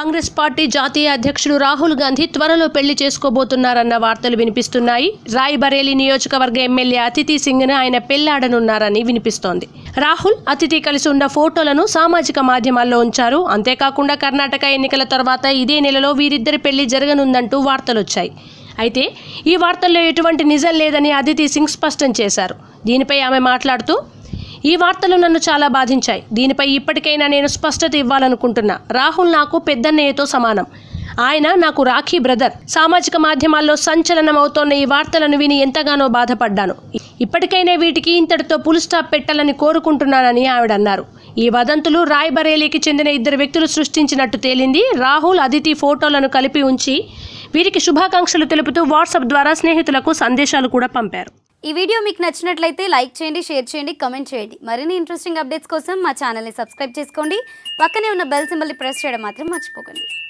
Congress party జాతీయ అధ్యక్షుడు రాహుల్ గాంధీ త్వరలో పెళ్లి చేసుకోబోతున్నారన్న వార్తలు వినిపిస్తున్నాయి రాయ్ బరేలీ నియోజకవర్గ ఎమ్మెల్యే అతిథి సింగ్ను ఆయన పెళ్లాడనున్నారని వినిపిస్తోంది రాహుల్ అతిథి కలిసి ఉన్న ఫోటోలను సామాజిక మాధ్యమాల్లో ఉంచారు అంతేకాకుండా కర్ణాటక ఎన్నికల తర్వాత ఇదే నెలలో వీరిద్దరి పెళ్లి జరగనుందంటూ వార్తలొచ్చాయి అయితే ఈ వార్తల్లో ఎటువంటి నిజం లేదని అదితి సింగ్ స్పష్టం చేశారు దీనిపై ఆమె మాట్లాడుతూ ఈ వార్తలు నన్ను చాలా బాధించాయి దీనిపై ఇప్పటికైనా నేను స్పష్టత ఇవ్వాలనుకుంటున్నా రాహుల్ నాకు పెద్దన్నయ్యతో సమానం ఆయన నాకు రాఖీ బ్రదర్ సామాజిక మాధ్యమాల్లో సంచలనం అవుతోన్న ఈ వార్తలను విని ఎంతగానో బాధపడ్డాను ఇప్పటికైనా వీటికి ఇంతటితో పుల్ స్టాప్ పెట్టాలని కోరుకుంటున్నానని ఆవిడ అన్నారు ఈ వదంతులు రాయ్ బరేలీకి చెందిన ఇద్దరు వ్యక్తులు సృష్టించినట్టు తేలింది రాహుల్ అదితి ఫోటోలను కలిపి ఉంచి వీరికి శుభాకాంక్షలు తెలుపుతూ వాట్సాప్ ద్వారా స్నేహితులకు సందేశాలు కూడా పంపారు ఈ వీడియో మీకు నచ్చినట్లయితే లైక్ చేయండి షేర్ చేయండి కమెంట్ చేయండి మరిన్ని ఇంట్రెస్టింగ్ అప్డేట్స్ కోసం మా ఛానల్ని సబ్స్క్రైబ్ చేసుకోండి పక్కనే ఉన్న బెల్ సింబల్ని ప్రెస్ చేయడం మాత్రం మర్చిపోకండి